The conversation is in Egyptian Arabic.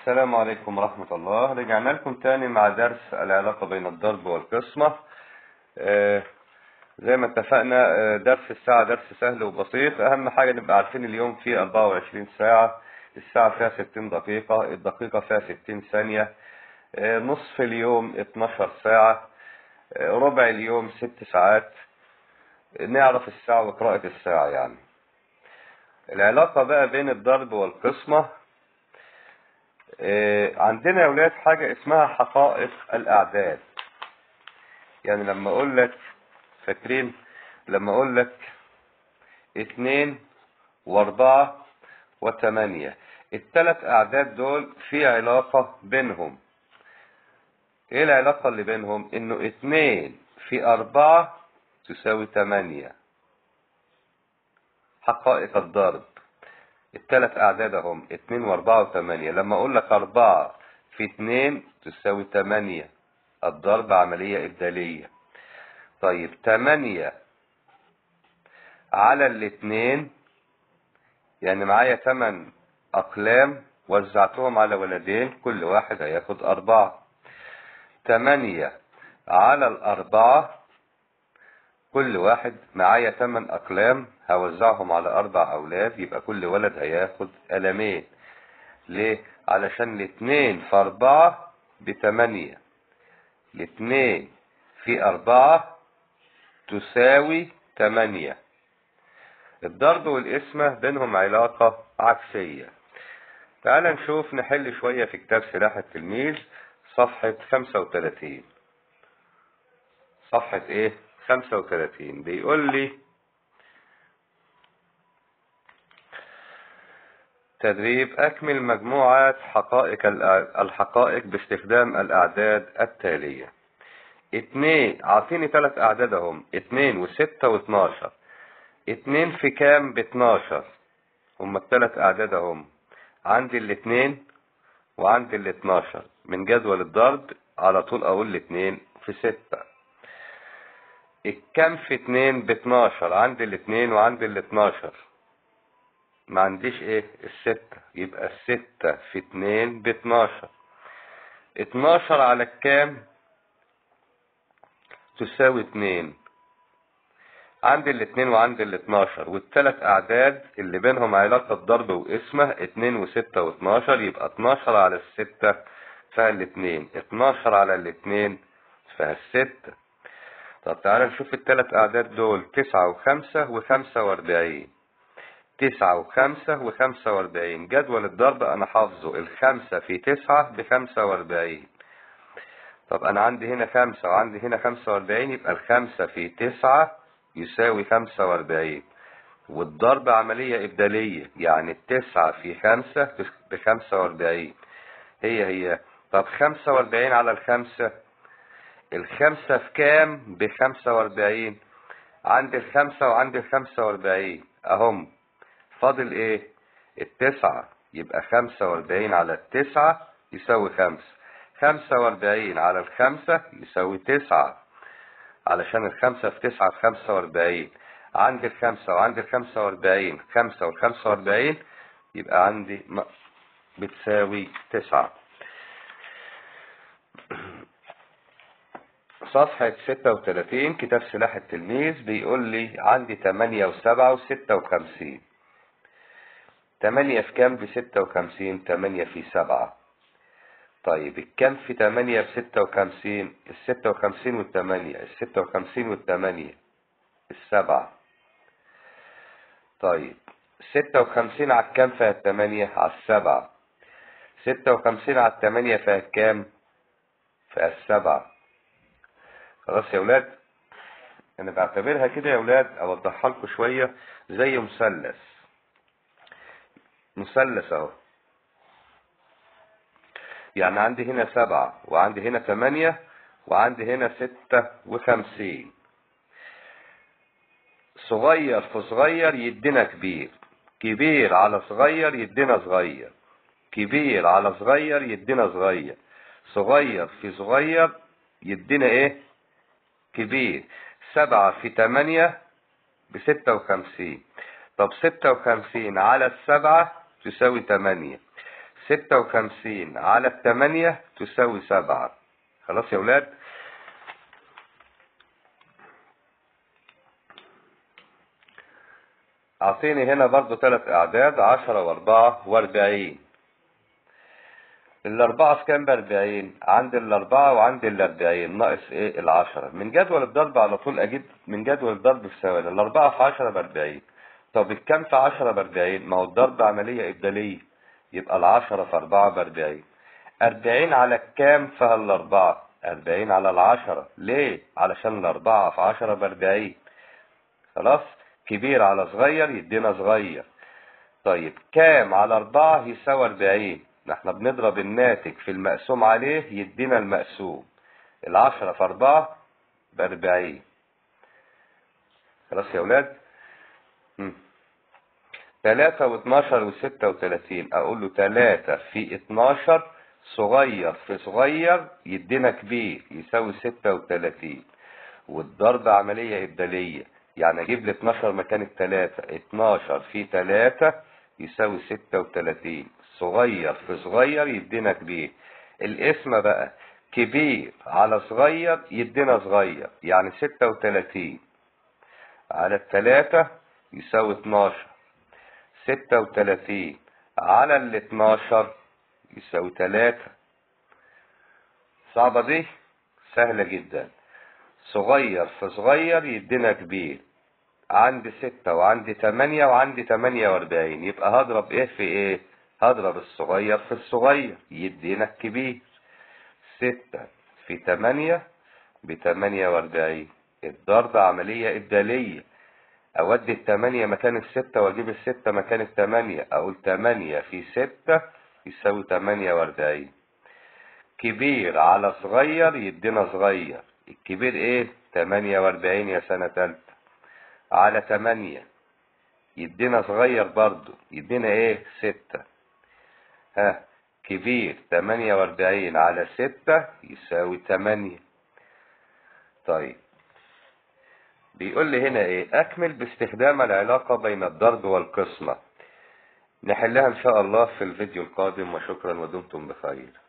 السلام عليكم ورحمة الله رجعنا لكم تاني مع درس العلاقة بين الضرب والقسمة آه، زي ما اتفقنا آه، درس الساعة درس سهل وبسيط أهم حاجة نبقى عارفين اليوم فيه 24 ساعة الساعة فيها 60 دقيقة الدقيقة فيها 60 ثانية آه، نصف اليوم 12 ساعة آه، ربع اليوم 6 ساعات نعرف الساعة وقراءة الساعة يعني العلاقة بقى بين الضرب والقسمة آه، عندنا يا ولاد حاجة اسمها حقائق الأعداد يعني لما أقول لك فاكرين لما أقول لك اتنين وأربعة وتمانية التلات أعداد دول في علاقة بينهم إيه العلاقة اللي بينهم؟ إنه اتنين في أربعة تساوي تمانية حقائق الضرب التلات أعداد هم اتنين وأربعة وتمانية لما أقول لك أربعة في اتنين تساوي تمانية الضرب عملية إبدالية طيب تمانية على الاتنين يعني معايا تمن أقلام وزعتهم على ولدين كل واحد هياخد أربعة تمانية على الأربعة كل واحد معايا تمن أقلام هوزعهم على أربع أولاد يبقى كل ولد هياخد قلمين ليه؟ علشان الاتنين في أربعة بتمانية الاتنين في أربعة تساوي تمانية الضرب والقسمة بينهم علاقة عكسية تعال نشوف نحل شوية في كتاب سلاح التلميذ صفحة 35 صفحة ايه 35 بيقول لي تدريب أكمل مجموعات حقائق الأ- الحقائق باستخدام الأعداد التالية اتنين اعطيني ثلاث أعداد اهم اتنين وستة واتناشر اتنين في كام باتناشر هما الثلاث أعداد اهم عندي الاتنين وعندي الاتناشر من جدول الضرب على طول أقول الاتنين في ستة الكام في اتنين باتناشر عندي الاتنين وعندي الاتناشر ما عنديش ايه الستة يبقى الستة في اتنين باتناشر اتناشر على الكام تساوي اتنين عندي الاتنين وعندي الاتناشر والتلات اعداد اللي بينهم علاقة ضرب وقسمة اتنين وستة واتناشر يبقى اتناشر على الستة فيها الاتنين اتناشر على الاتنين فيها الستة طب تعالى نشوف التلات اعداد دول تسعة وخمسة وخمسة واربعين تسعة وخمسة وخمسة واربعين جدول الضرب انا حافظه الخمسة في تسعة بخمسة واربعين طب انا عندي هنا خمسة وعندي هنا خمسة واربعين يبقى الخمسة في تسعة يساوي خمسة واربعين والضرب عملية إبدالية يعني التسعة في خمسة بخمسة واربعين هي هي طب خمسة واربعين على الخمسة الخمسة في كام بخمسة واربعين عندي الخمسة وعندي الخمسة واربعين اهم فاضل ايه التسعة يبقى خمسة واربعين على التسعة يساوي خمسة خمسة واربعين على الخمسة يساوي تسعة علشان الخمسة في تسعة في خمسة واربعين عندي الخمسة وعندي الخمسة واربعين خمسة والخمسة واربعين يبقى عندي م- بتساوي تسعة صفحة ستة وتلاتين كتاب سلاح التلميذ بيقول لي عندي تمانية وسبعة وستة وخمسين تمانية في كام بستة وخمسين تمانية في سبعة طيب الكام في تمانية بستة وخمسين الستة وخمسين والتمانية الستة وخمسين والتمانية السبعة طيب ستة وخمسين على الكام فيها التمانية على السبعة ستة وخمسين على التمانية فيها الكام فيها السبعة خلاص يا ولاد انا بعتبرها كده يا ولاد اوضحها لكم شوية زي مثلث مثلث اهو يعني عندي هنا سبعة وعندي هنا تمانية وعندي هنا ستة وخمسين صغير في صغير يدينا كبير كبير على صغير يدينا صغير كبير على صغير يدينا صغير صغير في صغير يدينا ايه كبير سبعة في تمانية بستة وخمسين طب ستة وخمسين على السبعة تساوي تمانية ستة وخمسين على التمانية تساوي سبعة خلاص يا ولاد اعطيني هنا برضو ثلاث اعداد عشرة واربعة واربعين الاربعة في كام باربعين عند الاربعة وعند الاربعين ناقص ايه العشرة من جدول الضرب على طول اجيب من جدول الضرب في ثواني الاربعة في عشرة باربعين طب الكام في عشرة باربعين ما هو الضرب عملية ابدالية يبقى العشرة في اربعة باربعين اربعين على الكام فيها الاربعة اربعين على العشرة ليه علشان الاربعة في عشرة باربعين خلاص كبير على صغير يدينا صغير طيب كام على أربعة يساوي أربعين احنا بنضرب الناتج في المقسوم عليه يدينا المقسوم العشرة في أربعة بأربعين خلاص يا ولاد تلاتة واتناشر وستة وتلاتين أقول له تلاتة في اتناشر صغير في صغير يدينا كبير يساوي ستة وتلاتين والضرب عملية إبدالية يعني اجيب لي 12 مكان التلاتة 12 في 3 يساوي 36 صغير في صغير يدينا كبير الاسم بقى كبير على صغير يدينا صغير يعني 36 على التلاتة يساوي 12 36 على ال 12 يساوي 3 صعبة دي سهلة جدا صغير في صغير يدينا كبير عندي ستة وعندي تمانية وعندي تمانية واربعين يبقى هضرب ايه في ايه هضرب الصغير في الصغير يدينا الكبير ستة في تمانية بتمانية واربعين الضرب عملية إبدالية أودي التمانية مكان الستة وأجيب الستة مكان التمانية أقول تمانية في ستة يساوي تمانية واربعين كبير على صغير يدينا صغير الكبير ايه تمانية واربعين يا سنة تالتة على تمانية يدينا صغير برضو يدينا ايه ستة ها كبير تمانية واربعين على ستة يساوي تمانية طيب بيقول لي هنا ايه اكمل باستخدام العلاقة بين الضرب والقسمة نحلها ان شاء الله في الفيديو القادم وشكرا ودمتم بخير